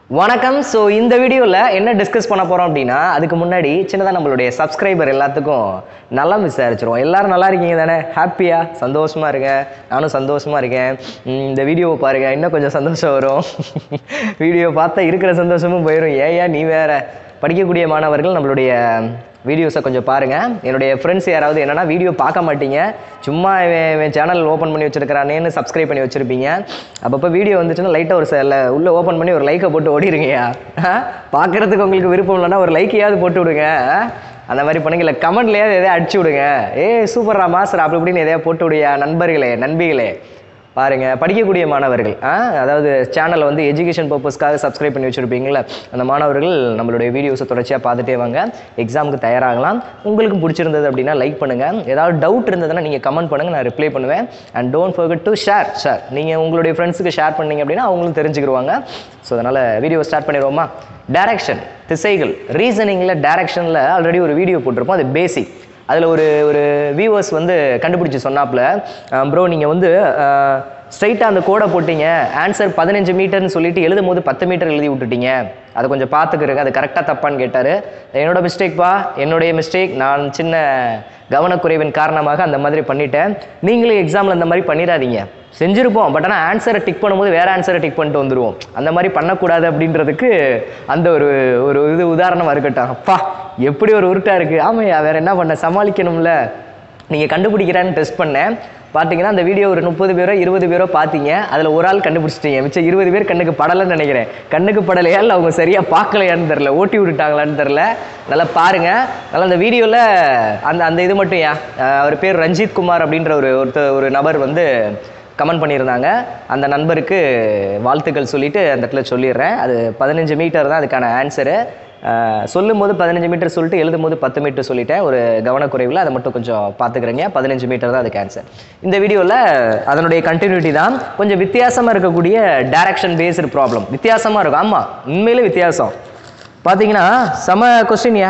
வணக்கம் ஸோ இந்த வீடியோவில் என்ன டிஸ்கஸ் பண்ண போகிறோம் அப்படின்னா அதுக்கு முன்னாடி சின்னதாக நம்மளுடைய சப்ஸ்கிரைபர் எல்லாத்துக்கும் நல்லா விசாரிச்சிருவோம் எல்லாரும் நல்லா இருக்கீங்க தானே ஹாப்பியாக சந்தோஷமாக இருங்க நானும் சந்தோஷமாக இருக்கேன் உம், இந்த வீடியோவை பாருங்கள் இன்னும் கொஞ்சம் சந்தோஷம் வரும் வீடியோ பார்த்தா இருக்கிற சந்தோஷமும் போயிடும் ஏயா நீ வேற படிக்கக்கூடிய மாணவர்கள் நம்மளுடைய வீடியோஸை கொஞ்சம் பாருங்கள் என்னுடைய ஃப்ரெண்ட்ஸ் யாராவது என்னன்னா வீடியோ பார்க்க மாட்டீங்க சும்மா இவன் இவன் சேனல் ஓப்பன் பண்ணி வச்சிருக்கிறானேன்னு சப்ஸ்கிரைப் பண்ணி வச்சிருப்பீங்க அப்பப்போ வீடியோ வந்துச்சுன்னா லைட்டாக ஒரு சில உள்ளே ஓப்பன் பண்ணி ஒரு லைக்கை போட்டு ஓடிடுங்கய்யா பார்க்குறதுக்கு உங்களுக்கு விருப்பம் இல்லைன்னா ஒரு லைக்கையாவது போட்டு விடுங்க ஆ? அந்த மாதிரி பண்ணுங்க இல்லை கமெண்ட்லையாவது எதையா அடிச்சு விடுங்க ஏ சூப்பர்ரா மாஸ்டர் அப்படி இப்படின்னு எதையா போட்டு விடுயா நண்பர்களே நண்பிகளே பாருங்க படிக்கக்கூடிய மாணவர்கள் ஆ அதாவது சேனலை வந்து எஜுகேஷன் பர்பஸ்க்காக சப்ஸ்கிரைப் பண்ணி வச்சுருப்பீங்களா அந்த மாணவர்கள் நம்மளுடைய வீடியோஸை தொடர்ச்சியாக பார்த்துட்டே வாங்க எக்ஸாமுக்கு தயாராகலாம் உங்களுக்கு பிடிச்சிருந்தது அப்படின்னா லைக் பண்ணுங்கள் ஏதாவது டவுட் இருந்ததுன்னா நீங்கள் கமெண்ட் பண்ணுங்கள் நான் ரிப்ளை பண்ணுவேன் and don't forget to share share நீங்கள் உங்களுடைய ஃப்ரெண்ட்ஸுக்கு ஷேர் பண்ணீங்க அப்படின்னா அவங்களும் தெரிஞ்சுக்கிடுவாங்க ஸோ அதனால் வீடியோ ஸ்டார்ட் பண்ணிடுவோமா டைரக்ஷன் திசைகள் ரீசனிங்கில் டைரக்ஷனில் ஆல்ரெடி ஒரு வீடியோ போட்டிருப்போம் அது பேசிக் அதில் ஒரு ஒரு வியூவர்ஸ் வந்து கண்டுபிடிச்சி சொன்னாப்புல ப்ரோ நீங்கள் வந்து ஸ்ட்ரைட்டாக அந்த கோடை போட்டீங்க ஆன்சர் பதினஞ்சு மீட்டர்னு சொல்லிட்டு எழுதும் போது பத்து மீட்டர் எழுதி விட்டுட்டீங்க அதை கொஞ்சம் பார்த்துக்கிறங்க அது கரெக்டாக தப்பான்னு கேட்டார் என்னோட மிஸ்டேக்ப்பா என்னுடைய மிஸ்டேக் நான் சின்ன கவனக்குறைவின் காரணமாக அந்த மாதிரி பண்ணிட்டேன் நீங்களும் எக்ஸாமில் அந்த மாதிரி பண்ணிடாதீங்க செஞ்சுருப்போம் பட் ஆனால் ஆன்சரை டிக் பண்ணும்போது வேறு ஆன்சரை டிக் பண்ணிட்டு வந்துடுவோம் அந்த மாதிரி பண்ணக்கூடாது அப்படின்றதுக்கு அந்த ஒரு ஒரு இது உதாரணமாக இருக்கட்டும் அப்பா எப்படி ஒரு உருட்டா இருக்குது ஆமையா வேறு என்ன பண்ண சமாளிக்கணும்ல நீங்கள் கண்டுபிடிக்கிறான்னு டெஸ்ட் பண்ணேன் பார்த்தீங்கன்னா அந்த வீடியோ ஒரு முப்பது பேரோ இருபது பேரோ பார்த்தீங்க அதில் ஒரு ஆள் கண்டுபிடிச்சிட்டீங்க மிச்சம் இருபது பேர் கண்ணுக்கு படலைன்னு நினைக்கிறேன் கண்ணுக்கு படலையா இல்லை அவங்க சரியாக பார்க்கலையான்னு தெரில ஓட்டி விட்டுட்டாங்களான்னு தெரில நல்லா பாருங்க நல்லா அந்த வீடியோவில் அந்த அந்த இது மட்டும் ஏன் அஹ் அவர் பேர் ரஞ்சித் குமார் அப்படின்ற ஒரு ஒருத்தர் ஒரு நபர் வந்து கமெண்ட் பண்ணியிருந்தாங்க அந்த நண்பருக்கு வாழ்த்துக்கள் சொல்லிட்டு அந்த இடத்துல சொல்லிடுறேன் அது பதினஞ்சு மீட்டர் தான் அதுக்கான ஆன்சரு சொல்லும் போது பதினஞ்சு மீட்டர் சொல்லிட்டு எழுதும் போது பத்து மீட்டர் சொல்லிட்டேன் ஒரு கவனக்குறைவில் அதை மட்டும் கொஞ்சம் பார்த்துக்கிறீங்க பதினஞ்சு மீட்டர் தான் அதுக்கு ஆன்சர் இந்த வீடியோவில் அதனுடைய கண்டினியூட்டி தான் கொஞ்சம் வித்தியாசமாக இருக்கக்கூடிய டைரக்ஷன் பேஸ்டு ப்ராப்ளம் வித்தியாசமாக இருக்கும் ஆமாம் உண்மையிலே வித்தியாசம் பார்த்தீங்கன்னா செம கொஸ்டின்யா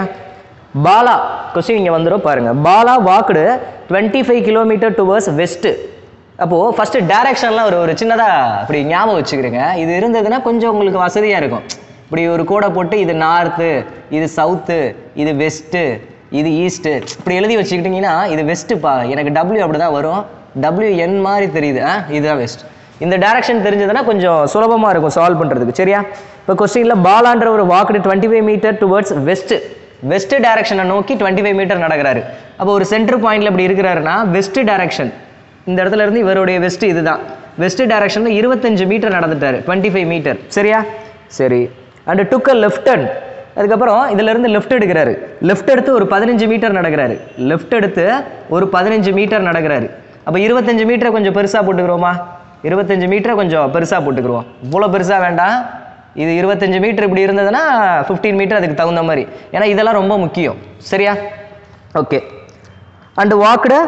பாலா கொஸ்டின் இங்கே வந்துடும் பாருங்க Bala walked twenty five kilometre towards west அப்போது ஃபஸ்ட்டு டைரக்ஷன்லாம் ஒரு ஒரு சின்னதாக அப்படி ஞாபகம் வச்சுக்கிறேங்க இது இருந்ததுன்னா கொஞ்சம் உங்களுக்கு வசதியாக இருக்கும் இப்படி ஒரு கோடை போட்டு இது நார்த்து இது சவுத்து இது வெஸ்ட்டு இது ஈஸ்ட்டு இப்படி எழுதி வச்சுக்கிட்டிங்கன்னா இது வெஸ்ட்டுப்பா எனக்கு டபிள்யூ அப்படி தான் வரும் டபிள்யூ என் மாதிரி தெரியுது ஆ இதுதான் வெஸ்ட் இந்த டைரக்ஷன் தெரிஞ்சதுன்னா கொஞ்சம் சுலபமாக இருக்கும் சால்வ் பண்ணுறதுக்கு சரியா இப்போ கொஸ்டினில் பாலான்ற ஒரு walked twenty five metre towards west west டைரக்ஷனை நோக்கி டுவெண்ட்டி ஃபைவ் மீட்டர் நடக்கிறாரு அப்போ ஒரு சென்டர் பாயிண்ட்ல இப்படி இருக்கிறாருன்னா வெஸ்ட் டைரக்ஷன் இந்த இடத்துல இருந்து இவருடைய வெஸ்ட் இதுதான் வெஸ்ட் டைரக்ஷனில் இருபத்தஞ்சு மீட்டர் நடந்துட்டாரு டுவெண்ட்டி ஃபைவ் மீட்டர் சரியா சரி and took a left hand அதுக்கப்புறம் இதுல இருந்து லெஃப்ட் எடுக்கிறாரு லெஃப்ட் எடுத்து ஒரு பதினஞ்சு மீட்டர் நடக்கிறாரு லெஃப்ட் எடுத்து ஒரு பதினஞ்சு மீட்டர் நடக்கிறாரு அப்போ இருபத்தஞ்சு மீட்டரை கொஞ்சம் பெருசாக போட்டுக்கிறோமா இருபத்தஞ்சு மீட்டரை கொஞ்சம் பெருசாக போட்டுக்கிறோம் இவ்வளோ பெருசாக வேண்டாம் இது இருபத்தஞ்சு மீட்டர் இப்படி இருந்ததுன்னா ஃபிஃப்டீன் மீட்டர் அதுக்கு தகுந்த மாதிரி ஏன்னா இதெல்லாம் ரொம்ப முக்கியம் சரியா okay and walked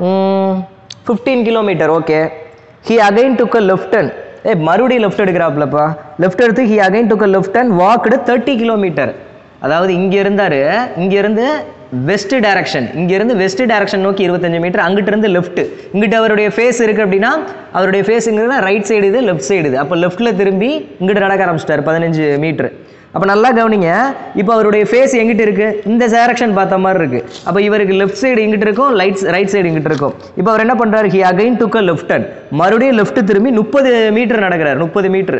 fifteen kilometre okay he again took a left and ஏ மறுபடியும் லெஃப்ட் எடுக்கிறாப்லப்பா லெஃப்ட் எடுத்து he again took a left and walked thirty kilometre அதாவது இங்கே இருந்தார் இங்கேருந்து வெஸ்ட் டைரக்ஷன் இங்கேருந்து வெஸ்ட் டைரக்ஷன் நோக்கி இருபத்தஞ்சு மீட்டர் அங்கிட்ட இருந்து லெஃப்ட் இங்கிட்ட அவருடைய ஃபேஸ் இருக்குது அப்படின்னா அவருடைய ஃபேஸுங்கிறது ரைட் சைடு இது லெஃப்ட் சைடு இது அப்போ லெஃப்ட்டில் திரும்பி இங்கிட்ட நடக்க ஆரம்பிச்சிட்டார் பதினஞ்சு மீட்ரு அப்போ நல்லா கவனிங்க இப்போ அவருடைய ஃபேஸ் எங்கிட்ட இருக்கு இந்த டைரக்ஷன் பார்த்த மாதிரி இருக்கு அப்போ இவருக்கு லெஃப்ட் சைடு இங்கிட்ட இருக்கும் லைட் ரைட் சைடு இங்கிட்ட இருக்கும் இப்போ அவர் என்ன பண்றாரு he again took a left அண்ட் மறுபடியும் லெஃப்ட் திரும்பி முப்பது மீட்டர் நடக்கிறார் முப்பது மீட்டர்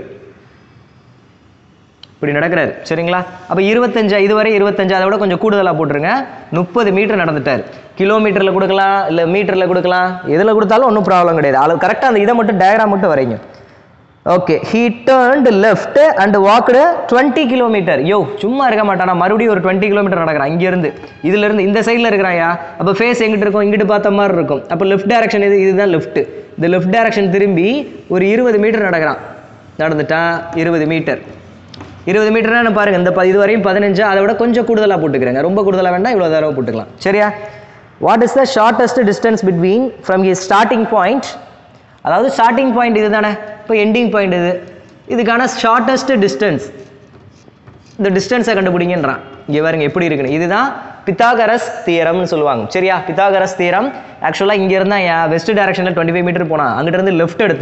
இப்படி நடக்கிறாரு சரிங்களா அப்போ இருபத்தஞ்சு இதுவரை இருபத்தஞ்சு அதை விட கொஞ்சம் கூடுதலாக போட்டுருங்க முப்பது மீட்டர் நடந்துட்டார் கிலோமீட்டரில் கொடுக்கலாம் இல்லை மீட்டரில் கொடுக்கலாம் எதில் கொடுத்தாலும் ஒன்றும் ப்ராப்ளம் கிடையாது அளவு கரெக்டாக அந்த இதை மட்டும் டயக்ராம் மட்டும் வரைங்க okay he turned left and walked twenty kilometre யோ சும்மா இருக்க மாட்டானா மறுபடியும் ஒரு டுவெண்ட்டி கிலோமீட்டர் நடக்கிறான் இங்கேருந்து இதுலேருந்து இந்த சைடில் இருக்கிறாயா அப்போ ஃபேஸ் எங்கிட்ட இருக்கும் இங்கிட்டு பார்த்த மாதிரி இருக்கும் அப்போ லெஃப்ட் டைரக்ஷன் இது இதுதான் லெஃப்ட் இந்த லெஃப்ட் டைரக்ஷன் திரும்பி ஒரு இருபது மீட்டர் நடக்கிறான் நடந்துட்டான் இருபது மீட்டர் இருபது மீட்டர்னா பாருங்க இந்த ப- இது வரையும் பதினஞ்சு அதை விட கொஞ்சம் கூடுதலாக போட்டுக்கிறேங்க ரொம்ப கூடுதலாக வேண்டாம் இவ்வளோ தடவை போட்டுக்கலாம் சரியா what is the shortest distance between from he starting point அதாவது ஸ்டார்டிங் பாயிண்ட் இது தானே இப்போ எண்டிங் பாயிண்ட் இது இதுக்கான ஷார்ட்டஸ்ட் டிஸ்டன்ஸ் இந்த டிஸ்டன்ஸை கண்டுபிடிங்கன்றான் இங்கே பாருங்க எப்படி இருக்குன்னு இதுதான் பித்தாகரஸ் தியரம்னு சொல்லுவாங்க சரியா பித்தாகரஸ் தியரம் ஆக்சுவலாக இங்கே இருந்தால் என் வெஸ்ட் டைரக்ஷனில் டுவெண்ட்டி ஃபைவ் மீட்டர் போனான் அங்கிட்ட இருந்து லெஃப்ட் எடுத்தான்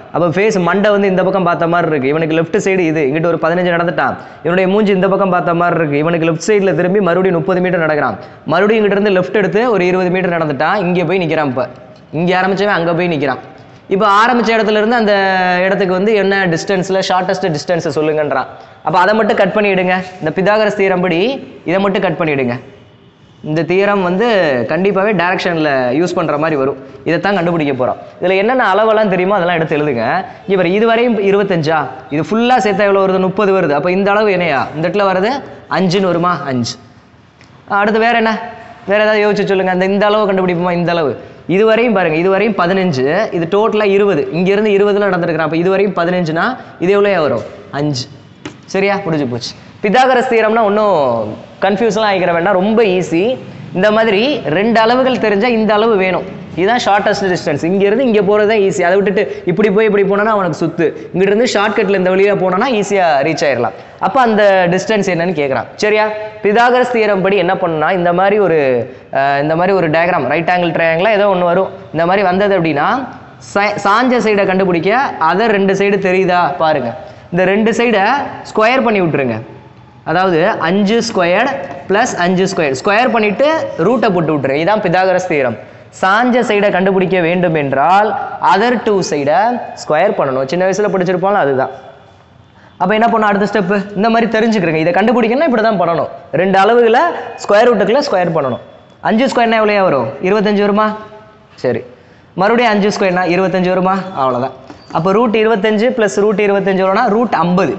அப்போ ஃபேஸ் மண்டை வந்து இந்த பக்கம் பார்த்த மாதிரி இருக்கு இவனுக்கு லெஃப்ட் சைடு இது இங்கிட்ட ஒரு பதினஞ்சு நடந்துட்டான் இவனுடைய மூஞ்சி இந்த பக்கம் பார்த்த மாதிரி இருக்கு இவனுக்கு லெஃப்ட் சைடில் திரும்பி மறுபடியும் முப்பது மீட்டர் நடக்கிறான் மறுபடியும் இங்கிட்ட இருந்து லெஃப்ட் எடுத்து ஒரு இருபது மீட்டர் நடந்துட்டான் இங்கே போய் நிற்கிறான் இப்போ இங்கே ஆரம்பிச்சவன் அங்கே போய் நிற்கிறான் இப்போ ஆரம்பிச்ச இடத்துல இருந்து அந்த இடத்துக்கு வந்து என்ன டிஸ்டன்ஸில் ஷார்ட்டஸ்ட் டிஸ்டன்ஸை சொல்லுங்கன்றான் அப்போ அதை மட்டும் கட் பண்ணிவிடுங்க இந்த பிதாகரஸ் தீரம் படி இதை மட்டும் கட் பண்ணிவிடுங்க இந்த தீரம் வந்து கண்டிப்பாகவே டைரக்ஷனில் யூஸ் பண்ணுற மாதிரி வரும் இதைத்தான் கண்டுபிடிக்க போகிறோம் இதில் என்னென்ன அளவெல்லாம் தெரியுமோ அதெல்லாம் எடுத்து எழுதுங்க இவர் இதுவரையும் இருபத்தஞ்சா இது ஃபுல்லாக சேர்த்தா எவ்வளோ வருது முப்பது வருது அப்போ இந்த அளவு என்னையா இந்த இடத்துல வருது அஞ்சுன்னு வருமா அஞ்சு அடுத்து வேற என்ன வேற ஏதாவது யோசிச்சு சொல்லுங்க அந்த இந்த அளவு கண்டுபிடிப்போமா இந்த அளவு இதுவரையும் பாருங்க இதுவரையும் பதினஞ்சு இது டோட்டலாக இருபது இங்கேருந்து இருபதுல நடந்திருக்கிறான் அப்போ இதுவரையும் பதினஞ்சுனா இது எவ்வளோ வரும் அஞ்சு சரியா முடிஞ்சு போச்சு பிதாகரஸ் தீரம்னா ஒன்றும் கன்ஃபியூஸ்லாம் ஆகிக்கிற வேண்டாம் ரொம்ப ஈஸி இந்த மாதிரி ரெண்டு அளவுகள் தெரிஞ்சால் இந்த அளவு வேணும் இதுதான் ஷார்ட்டஸ்ட் டிஸ்டன்ஸ் இங்கேருந்து இங்கே போகிறது தான் ஈஸி அதை விட்டுட்டு இப்படி போய் இப்படி போனோன்னா அவனுக்கு சுத்து இங்கிட்டிருந்து ஷார்ட்கட்டில் இந்த வழியாக போனோன்னா ஈஸியாக ரீச் ஆயிடலாம் அப்போ அந்த டிஸ்டன்ஸ் என்னன்னு கேட்குறான் சரியா பிதாகரஸ் தியரம் படி என்ன பண்ணா இந்த மாதிரி ஒரு அஹ், இந்த மாதிரி ஒரு டயக்ராம் ரைட் ஆங்கிள் ட்ரையாங்கிளாக ஏதோ ஒன்று வரும் இந்த மாதிரி வந்தது அப்படின்னா சா- சாஞ்ச சைடை கண்டுபிடிக்க அதை ரெண்டு சைடு தெரியுதா பாருங்க இந்த ரெண்டு சைடை ஸ்கொயர் பண்ணி விட்டுருங்க அதாவது அஞ்சு ஸ்கொயர்ட் ப்ளஸ் அஞ்சு ஸ்கொயர் ஸ்கொயர் பண்ணிட்டு ரூட்டை போட்டு விட்டுருங்க இதான் பிதாகரஸ் தீரம் சாஞ்ச சைடை கண்டுபிடிக்க வேண்டும் என்றால் அதர் டூ சைடை ஸ்கொயர் பண்ணணும் சின்ன வயசில் படிச்சிருப்போம்ல அதுதான் அப்போ என்ன பண்ணணும் அடுத்த ஸ்டெப்பு இந்த மாதிரி தெரிஞ்சுக்கிறங்க இதை கண்டுபிடிக்கணும்னா இப்படி தான் பண்ணணும் ரெண்டு அளவுகளை ஸ்கொயர் ரூட்டுக்குள்ள ஸ்கொயர் பண்ணணும் அஞ்சு ஸ்கொயர்னா எவ்வளோ வரும் இருபத்தஞ்சு வருமா சரி மறுபடியும் அஞ்சு ஸ்கொயர்னா இருபத்தஞ்சு வருமா அவ்வளோதான் அப்போ ரூட் இருபத்தஞ்சு ப்ளஸ் ரூட் இருபத்தஞ்சு வரும்னா ரூட் ஐம்பது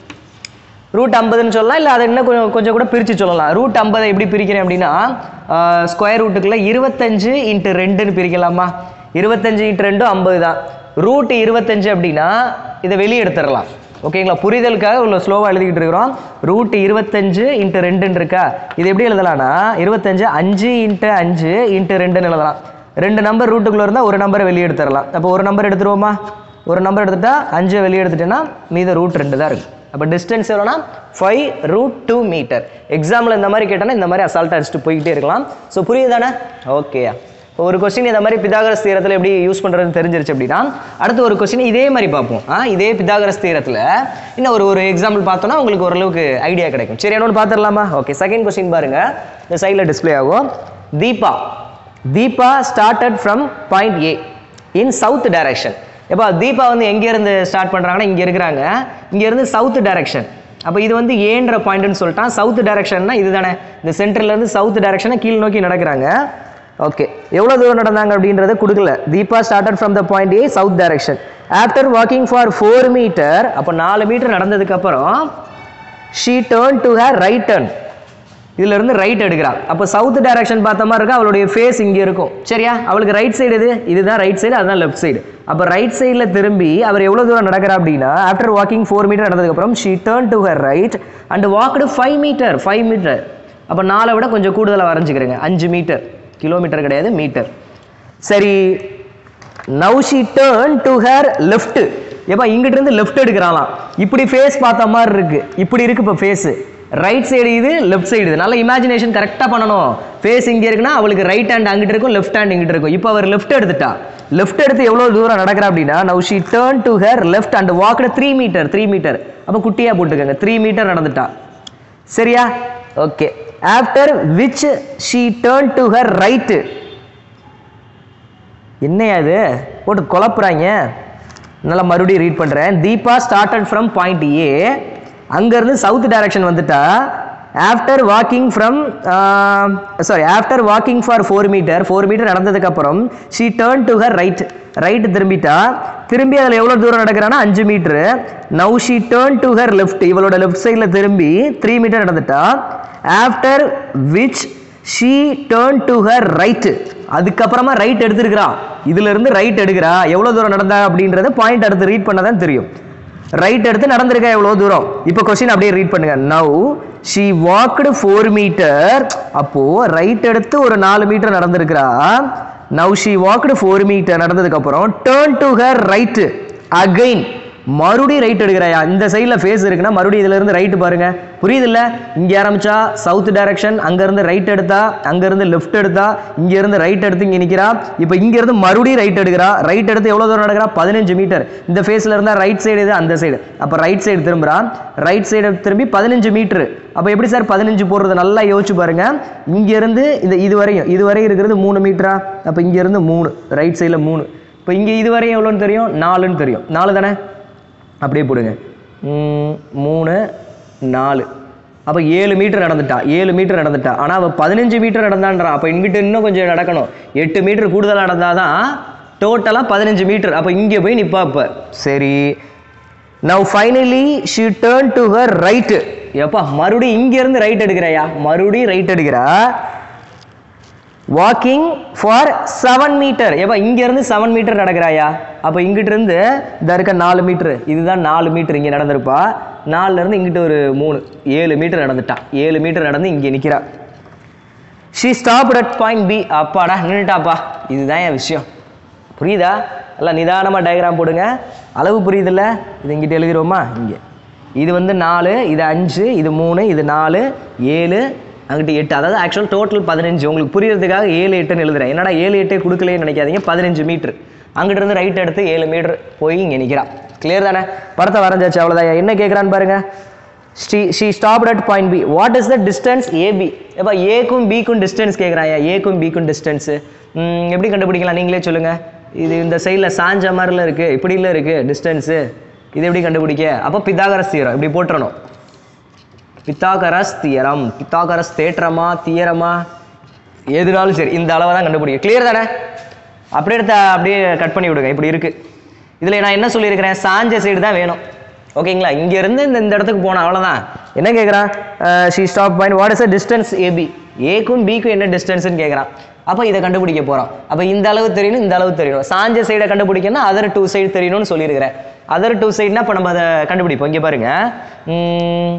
ரூட் ஐம்பதுன்னு சொல்லலாம் இல்லை அதை இன்னும் கொஞ்சம் கொஞ்சம் கூட பிரித்து சொல்லலாம் ரூட் ஐம்பதை எப்படி பிரிக்கிறேன் அப்படின்னா ஸ்கொயர் ரூட்டுக்குள்ள இருபத்தஞ்சு இன்ட்டு ரெண்டுன்னு பிரிக்கலாமா இருபத்தஞ்சு இன்ட்டு ரெண்டும் ஐம்பது தான் ரூட் இருபத்தஞ்சு அப்படின்னா இதை வெளியே எடுத்துடலாம் ஓகேங்களா புரிதலுக்காக உள்ள ஸ்லோவாக எழுதிக்கிட்டு இருக்கிறோம் ரூட் இருபத்தஞ்சு இன்ட்டு ரெண்டுன்னு இருக்கா இது எப்படி எழுதலாம்னா இருபத்தஞ்சு அஞ்சு இன்ட்டு அஞ்சு இன்ட்டு ரெண்டுன்னு எழுதலாம் ரெண்டு நம்பர் ரூட்டுக்குள்ளே இருந்தால் ஒரு நம்பரை வெளியே எடுத்துடலாம் அப்போ ஒரு நம்பர் எடுத்துருவோமா ஒரு நம்பர் எடுத்துட்டா அஞ்சை வெளியே எடுத்துட்டேன்னா மீத ரூட் ரெண்டு தான் இருக்குது அப்போ டிஸ்டன்ஸ் எவ்வளோனா ஃபைவ் ரூட் டூ மீட்டர் எக்ஸாமில் இந்த மாதிரி கேட்டோன்னா இந்த மாதிரி அசால்ட்டாக அடிச்சுட்டு போய்கிட்டே இருக்கலாம் ஸோ புரியுதானே ஓகேயா இப்போ ஒரு கொஸ்டின் இந்த மாதிரி பிதாகரஸ் தீரத்தில் எப்படி யூஸ் பண்ணுறதுன்னு தெரிஞ்சிருச்சு அப்படின்னா அடுத்து ஒரு கொஸ்டின் இதே மாதிரி பார்ப்போம் ஆ இதே பிதாகரஸ் தீரத்தில் இன்னும் ஒரு ஒரு எக்ஸாம்பிள் பார்த்தோன்னா உங்களுக்கு ஓரளவுக்கு ஐடியா கிடைக்கும் சரி என்னோட பார்த்துடலாமா ஓகே செகண்ட் கொஸ்டின் பாருங்க இந்த சைடில் டிஸ்ப்ளே ஆகும் Deepa Deepa started from point A in south direction எப்போ தீபா வந்து எங்கேருந்து ஸ்டார்ட் பண்ணுறாங்கன்னா இங்கே இருக்கிறாங்க இங்கேருந்து சவுத் டைரக்ஷன் அப்போ இது வந்து ஏன்ற பாயிண்ட்னு சொல்லிட்டான் சவுத் டைரக்ஷன்னா இதுதானே இந்த சென்டர்லேருந்து சவுத் டைரக்ஷனை கீழ் நோக்கி நடக்கிறாங்க ஓகே எவ்வளோ தூரம் நடந்தாங்க அப்படின்றத கொடுக்கல Deepa started from the point A south direction after walking for four metre அப்போ நாலு மீட்டர் நடந்ததுக்கப்புறம் she turn to her right turn இதுல இருந்து ரைட் எடுக்கிறாள் அப்போ சவுத் டைரக்ஷன் பார்த்த மாதிரி இருக்கா அவளுடைய ஃபேஸ் இங்கே இருக்கும் சரியா அவளுக்கு ரைட் சைடு இது இதுதான் ரைட் சைடு அதுதான் லெஃப்ட் சைடு அப்போ ரைட் சைடில் திரும்பி அவர் எவ்வளோ தூரம் நடக்கிறா அப்படின்னா ஆஃப்டர் வாக்கிங் ஃபோர் மீட்டர் நடந்ததுக்கப்புறம் she turn to her right and walked five metre five metre அப்போ நாலை விட கொஞ்சம் கூடுதலாக வரைஞ்சிக்கிறேங்க அஞ்சு மீட்டர் கிலோமீட்டர் கிடையாது மீட்டர் சரி now she turn to her left ஏப்பா இங்கிட்ட இருந்து லெஃப்ட் எடுக்கிறாளாம் இப்படி ஃபேஸ் பார்த்த மாதிரி இருக்கு இப்படி இருக்கு இப்போ ஃபேஸ் ரைட் சைடு இது லெஃப்ட் சைடு இது நல்ல இமேஜினேஷன் கரெக்டாக பண்ணணும் ஃபேஸ் இங்கே இருக்குன்னா அவளுக்கு ரைட் ஹேண்ட் அங்கிட்டு இருக்கும் லெஃப்ட் ஹேண்ட் இங்கிட்டு இருக்கும் இப்போ அவர் லெஃப்ட் எடுத்துட்டா லெஃப்ட் எடுத்து எவ்வளோ தூரம் நடக்கிறா அப்படின்னா now she turn to her left and walked three metre three metre அப்போ குட்டியாக போட்டுக்கோங்க த்ரீ மீட்டர் நடந்துட்டா சரியா okay after which she turn to her right என்னையா இது போட்டு குழப்புறாங்க நல்லா மறுபடியும் ரீட் பண்ணுறேன் Deepa started from point A அங்கேருந்து சவுத் டைரக்ஷன் வந்துட்டா after walking from sorry after walking for four metre four metre நடந்ததுக்கப்புறம் she turn to her right right திரும்பிட்டா திரும்பி அதில் எவ்வளோ தூரம் நடக்கிறான்னா அஞ்சு metre now she turn to her left இவளோட லெஃப்ட் சைடில் திரும்பி த்ரீ மீட்டர் நடந்துட்டா after which she turn to her right அதுக்கப்புறமா ரைட் எடுத்திருக்கிறா இதுல இருந்து ரைட் எடுக்கிறா எவ்வளவு தூரம் நடந்தா அப்படின்றத பாயிண்ட் அடுத்து ரீட் பண்ணதான் தெரியும் ரைட் எடுத்து நடந்திருக்கா எவ்வளவு தூரம் இப்போ கொஸ்டின் அப்படியே ரீட் பண்ணுங்க now she walked four metre அப்போ ரைட் எடுத்து ஒரு நாலு மீட்டர் நடந்திருக்கிறா now she walked four metre நடந்ததுக்கு அப்புறம் turn to her right again மறுபடியும் ரைட் எடுக்கிறாயா இந்த சைடில் ஃபேஸ் இருக்குன்னா மறுபடியும் இதுல இருந்து ரைட்டு பாருங்க புரியுது இல்ல இங்க ஆரம்பிச்சா சவுத் டைரக்ஷன் அங்க இருந்து ரைட் எடுத்தா அங்க இருந்து லெஃப்ட் எடுத்தா இங்க இருந்து ரைட் எடுத்து இங்க நிக்கிறா இப்போ இங்க இருந்து மறுபடியும் ரைட் எடுக்கிறா ரைட் எடுத்து எவ்வளவு தூரம் நடக்கிறா பதினஞ்சு மீட்டர் இந்த ஃபேஸ்ல இருந்தா ரைட் சைடு இது அந்த சைடு அப்ப ரைட் சைடு திரும்புறா ரைட் சைடு திரும்பி பதினஞ்சு மீட்டர் அப்ப எப்படி சார் பதினஞ்சு போடுறது நல்லா யோசிச்சு பாருங்க இங்க இருந்து இந்த இது வரையும் இது வரையும் இருக்கிறது மூணு மீட்டரா அப்ப இங்க இருந்து மூணு ரைட் சைடுல மூணு இப்போ இங்க இது வரையும் எவ்வளோன்னு தெரியும் நாலுன்னு தெரியும் நாலு தானே அப்படியே போடுங்க ம், மூணு நாலு அப்போ ஏழு மீட்டர் நடந்துட்டா ஏழு மீட்டர் நடந்துட்டா ஆனால் அவள் பதினஞ்சு மீட்டர் நடந்தான்றான் அப்போ இங்கிட்ட இன்னும் கொஞ்சம் நடக்கணும் எட்டு மீட்டர் கூடுதலாக நடந்தாதான் டோட்டலாக பதினஞ்சு மீட்டர் அப்போ இங்கே போய் நிப்பா இப்போ சரி now finally she turn to her right எப்பா மறுபடியும் இங்கேருந்து ரைட் எடுக்கிறாயா மறுபடியும் ரைட் எடுக்கிறா வாக்கிங் ஃபார் செவன் மீட்டர் ஏப்பா இங்கேருந்து செவன் மீட்டர் நடக்கிறாயா அப்போ இங்கிட்ட இருந்து இந்த இருக்க நாலு மீட்ரு இதுதான் நாலு மீட்டர் இங்கே நடந்திருப்பா நாலுல இருந்து இங்கிட்ட ஒரு மூணு ஏழு மீட்டர் நடந்துட்டா ஏழு மீட்டர் நடந்து இங்கே நிற்கிறா she stop at point B அப்பாடா நின்றுட்டாப்பா இதுதான் என் விஷயம் புரியுதா நல்லா நிதானமாக டயக்ராம் போடுங்க அளவு புரியுதுல்ல இது இங்கிட்ட எழுதிருவோமா இங்கே இது வந்து நாலு இது அஞ்சு இது மூணு இது நாலு ஏழு அங்கிட்டு எட்டு அதாவது ஆக்சுவல் டோட்டல் பதினஞ்சு உங்களுக்கு புரியறதுக்காக ஏழு எட்டுன்னு எழுதுறேன் என்னடா ஏழு எட்டே கொடுக்கலைன்னு நினைக்காதீங்க பதினஞ்சு மீட்ரு அங்கிட்ட இருந்து ரைட் எடுத்து ஏழு மீட்டர் போய் இங்கே நிற்கிறா கிளியர் தானே படத்தை வரைஞ்சாச்சு அவ்வளோதான் என்ன கேட்குறான்னு பாருங்க ஸ்ரீ she stopped at point B what is the distance AB எப்போ ஏக்கும் பிக்கும் டிஸ்டன்ஸ் கேட்குறாயா ஏக்கும் பிக்கும் டிஸ்டன்ஸு எப்படி கண்டுபிடிக்கலாம் நீங்களே சொல்லுங்கள் இது இந்த சைடில் சாஞ்ச மாதிரில இருக்குது இப்படில இருக்குது டிஸ்டன்ஸு இது எப்படி கண்டுபிடிக்க அப்போ பித்தாகரஸ் தீரம் இப்படி போட்டுறணும் பித்தாகரஸ் தியரம் பித்தாகரஸ் தேற்றமா தியரமா எதுனாலும் சரி இந்த அளவை தான் கண்டுபிடிக்க கிளியர் தானே அப்படியே எடுத்து அப்படியே கட் பண்ணி விடுங்க இப்படி இருக்கு இதில் நான் என்ன சொல்லியிருக்கிறேன் சாஞ்ச சைடு தான் வேணும் ஓகேங்களா இங்கேருந்து இந்த இந்த இடத்துக்கு போனோம் அவ்வளோதான் என்ன கேட்குறான் she stop point what is a distance AB ஏக்கும் பிக்கும் என்ன டிஸ்டன்ஸ்னு கேட்குறான் அப்போ இதை கண்டுபிடிக்க போகிறோம் அப்போ இந்த அளவு தெரியணும் இந்த அளவு தெரியணும் சாஞ்ச சைடை கண்டுபிடிக்கணும்னா அதர் டூ சைடு தெரியணும்னு சொல்லியிருக்கிறேன் அதர் டூ சைடுனா இப்போ நம்ம அதை கண்டுபிடிப்போம் இங்கே பாருங்க ம்,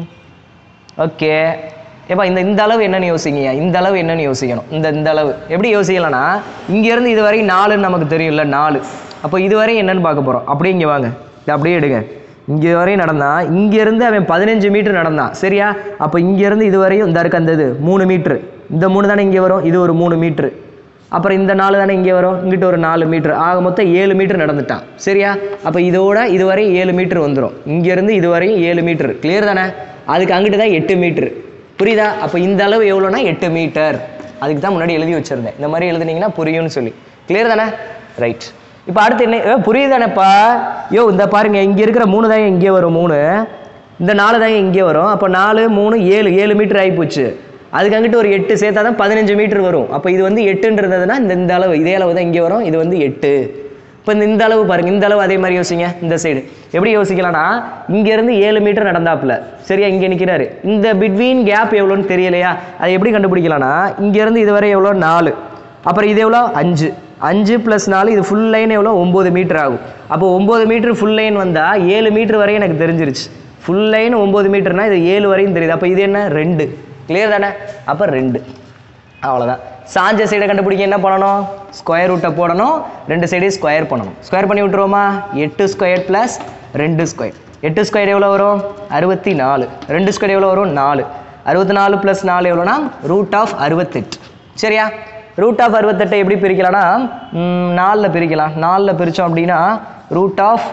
ஓகே ஏப்பா இந்த இந்த அளவு என்னன்னு யோசிங்க இந்த அளவு என்னன்னு யோசிக்கணும் இந்த இந்த அளவு எப்படி யோசிக்கலாம்னா இங்கேருந்து இது வரையும் நாலுன்னு நமக்கு தெரியும்ல நாலு அப்போ இது வரையும் என்னன்னு பார்க்க போகிறோம் அப்படியே இங்கே வாங்க இதை அப்படியே எடுங்க இங்கே வரையும் நடந்தான் இங்கேருந்து அவன் பதினஞ்சு மீட்டர் நடந்தான் சரியா அப்போ இங்கேருந்து இது வரையும் இந்த இருக்க அந்த இது மூணு மீட்ரு இந்த மூணு தானே இங்கே வரும் இது ஒரு மூணு மீட்ரு அப்புறம் இந்த நாலு தானே இங்கே வரும் இங்கிட்ட ஒரு நாலு மீட்டர் ஆக மொத்தம் ஏழு மீட்டர் நடந்துட்டான் சரியா அப்போ இதோட இதுவரை ஏழு மீட்டர் வந்துடும் இங்கேருந்து இதுவரையும் ஏழு மீட்டர் கிளியர் தானே அதுக்கு அங்கிட்டு தான் எட்டு மீட்டர் புரியுதா அப்போ இந்த அளவு எவ்வளோனா எட்டு மீட்டர் அதுக்கு தான் முன்னாடி எழுதி வச்சிருந்தேன் இந்த மாதிரி எழுதுனீங்கன்னா புரியும்னு சொல்லி கிளியர் தானே ரைட் இப்போ அடுத்து என்ன ஏ, புரியுதானேப்பா யோ இந்த பாருங்க இங்கே இருக்கிற மூணு தான் இங்கே வரும் மூணு இந்த நாலு தாங்க இங்கே வரும் அப்போ நாலு மூணு ஏழு ஏழு மீட்டர் ஆகிப்போச்சு அதுக்கு அங்கிட்டு ஒரு எட்டு சேர்த்தா தான் பதினஞ்சு மீட்டர் வரும் அப்போ இது வந்து எட்டுன்றதுனா இந்த இந்த அளவு இதே அளவு தான் இங்கே வரும் இது வந்து எட்டு இப்போ இந்த இந்த அளவு பாருங்க இந்த அளவு அதே மாதிரி யோசிங்க இந்த சைடு எப்படி யோசிக்கலாம்னா இங்கேருந்து ஏழு மீட்டர் நடந்தாப்புல சரியா இங்கே நிற்கிறாரு இந்த பிட்வீன் கேப் எவ்வளோன்னு தெரியலையா அதை எப்படி கண்டுபிடிக்கலாம்னா இங்கேருந்து இதுவரை எவ்வளோ நாலு அப்புறம் இது எவ்வளோ அஞ்சு அஞ்சு ப்ளஸ் நாலு இது ஃபுல் லைன் எவ்வளோ ஒம்பது மீட்டர் ஆகும் அப்போ ஒம்பது மீட்டர் ஃபுல் லைன் வந்தால் ஏழு மீட்டர் வரையும் எனக்கு தெரிஞ்சிருச்சு ஃபுல் லைன் ஒம்பது மீட்டர்னா இது ஏழு வரையும் தெரியுது அப்போ இது என்ன ரெண்டு கிளியர் தானே அப்போ ரெண்டு அவ்வளோதான் சாஞ்ச சைடை கண்டுபிடிக்க என்ன பண்ணணும் ஸ்கொயர் ரூட்டை போடணும் ரெண்டு சைடையும் ஸ்கொயர் பண்ணணும் ஸ்கொயர் பண்ணி விட்டுருவோமா எட்டு ஸ்கொயர் ப்ளஸ் ரெண்டு ஸ்கொயர் எட்டு ஸ்கொயர் எவ்வளோ வரும் அறுபத்தி நாலு ரெண்டு ஸ்கொயர் எவ்வளோ வரும் நாலு அறுபத்தி நாலு ப்ளஸ் நாலு எவ்வளோனா ரூட் ஆஃப் அறுபத்தெட்டு சரியா ரூட் ஆஃப் அறுபத்தெட்டை எப்படி பிரிக்கலாம்னா நாலில் பிரிக்கலாம் நாலில் பிரித்தோம் அப்படின்னா ரூட் ஆஃப்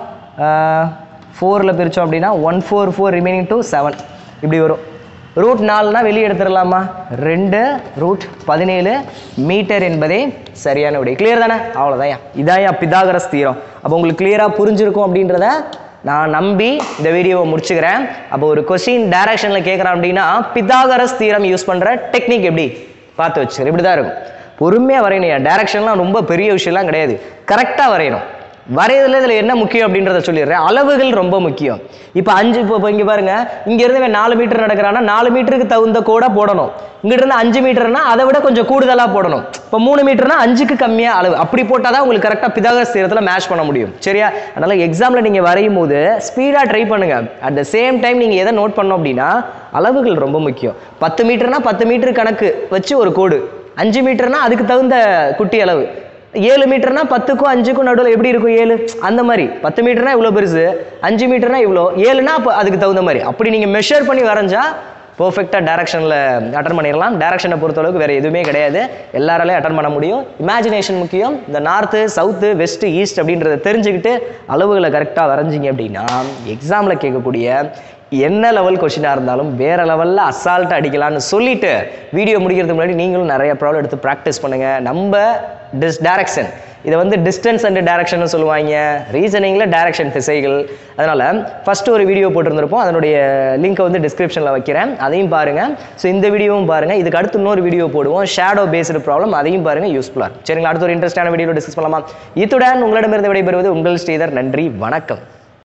ஃபோரில் பிரித்தோம் அப்படின்னா one four four remaining to seven இப்படி வரும் ரூட் நாலுனா வெளியே எடுத்துடலாமா ரெண்டு ரூட் பதினேழு மீட்டர் என்பதே சரியான விடை கிளியர் தானே அவ்வளோதான்யா இதான்யா பிதாகரஸ் தீரம் அப்போ உங்களுக்கு கிளியராக புரிஞ்சிருக்கும் அப்படின்றத நான் நம்பி இந்த வீடியோவை முடிச்சுக்கிறேன் அப்போ ஒரு கொஸ்டின் டைரக்ஷனில் கேட்குறேன் அப்படின்னா பிதாகரஸ் தீரம் யூஸ் பண்ணுற டெக்னிக் எப்படி பார்த்து வச்சுக்கிறேன் இப்படி தான் இருக்கும் பொறுமையாக வரையணும் டைரக்ஷன்லாம் ரொம்ப பெரிய விஷயம்லாம் கிடையாது கரெக்டாக வரையணும் வரையதுல இதில் என்ன முக்கியம் அப்படின்றத சொல்லிடுறேன் அளவுகள் ரொம்ப முக்கியம் இப்போ அஞ்சு இப்போ இப்போ இங்கே பாருங்க இங்கேருந்து இவன் நாலு மீட்டர் நடக்கிறான்னா நாலு மீட்டருக்கு தகுந்த கோடை போடணும் இங்கிட்ட இருந்து அஞ்சு மீட்டர்னா அதை விட கொஞ்சம் கூடுதலாக போடணும் இப்போ மூணு மீட்டர்னா அஞ்சுக்கு கம்மியாக அளவு அப்படி போட்டால் தான் உங்களுக்கு கரெக்டாக பிதாகரஸ் தீரத்தில் மேட்ச் பண்ண முடியும் சரியா அதனால் எக்ஸாமில் நீங்கள் வரையும் போது ஸ்பீடாக ட்ரை பண்ணுங்க அட் த சேம் டைம் நீங்கள் எதை நோட் பண்ணோம் அப்படின்னா அளவுகள் ரொம்ப முக்கியம் பத்து மீட்டர்னா பத்து மீட்டர் கணக்கு வச்சு ஒரு கோடு அஞ்சு மீட்டர்னா அதுக்கு தகுந்த குட்டி அளவு ஏழு மீட்டர்னா பத்துக்கும் அஞ்சுக்கும் நடுவில் எப்படி இருக்கும் ஏழு அந்த மாதிரி பத்து மீட்டர்னா இவ்வளோ பெருசு அஞ்சு மீட்டர்னா இவ்வளோ ஏழுனா அப்போ அதுக்கு தகுந்த மாதிரி அப்படி நீங்கள் மெஷர் பண்ணி வரைஞ்சா பர்ஃபெக்டாக டேரக்ஷனில் அட்டன் பண்ணிடலாம் டேரக்ஷனை பொறுத்தளவுக்கு வேறு எதுவுமே கிடையாது எல்லாராலையும் அட்டன் பண்ண முடியும் இமேஜினேஷன் முக்கியம் இந்த நார்த்து சவுத்து வெஸ்ட் ஈஸ்ட் அப்படின்றத தெரிஞ்சுக்கிட்டு அளவுகளை கரெக்டாக வரைஞ்சிங்க அப்படின்னா எக்ஸாமில் கேட்கக்கூடிய என்ன லெவல் கொஷினாக இருந்தாலும் வேற லெவலில் அசால்ட்டாக அடிக்கலாம்னு சொல்லிட்டு வீடியோ முடிக்கிறதுக்கு முன்னாடி நீங்களும் நிறைய ப்ராப்ளம் எடுத்து ப்ராக்டிஸ் பண்ணுங்கள் நம்ம டிஸ் டேரக்ஷன் இதை வந்து டிஸ்டன்ஸ் அண்ட் டேரக்ஷன் சொல்லுவாங்க ரீசனிங்கில் டேரக்ஷன் திசைகள் அதனால் ஃபர்ஸ்ட் ஒரு வீடியோ போட்டிருந்திருப்போம் அதனுடைய லிங்க்கை வந்து டிஸ்கிரிப்ஷனில் வைக்கிறேன் அதையும் பாருங்கள் ஸோ இந்த வீடியோவும் பாருங்கள் இதுக்கு அடுத்து இன்னொரு வீடியோ போடுவோம் ஷேடோ பேஸ்டு ப்ராப்ளம் அதையும் பாருங்கள் யூஸ்ஃபுல்லாக இருக்கும் சரிங்களா அடுத்த ஒரு இன்ட்ரெஸ்டான வீடியோ டிஸ்கஸ் பண்ணலாமா இத்துடன் உங்களிடமிருந்து விடைபெறுவது உங்கள் ஸ்ரீதர் நன்றி வணக்கம்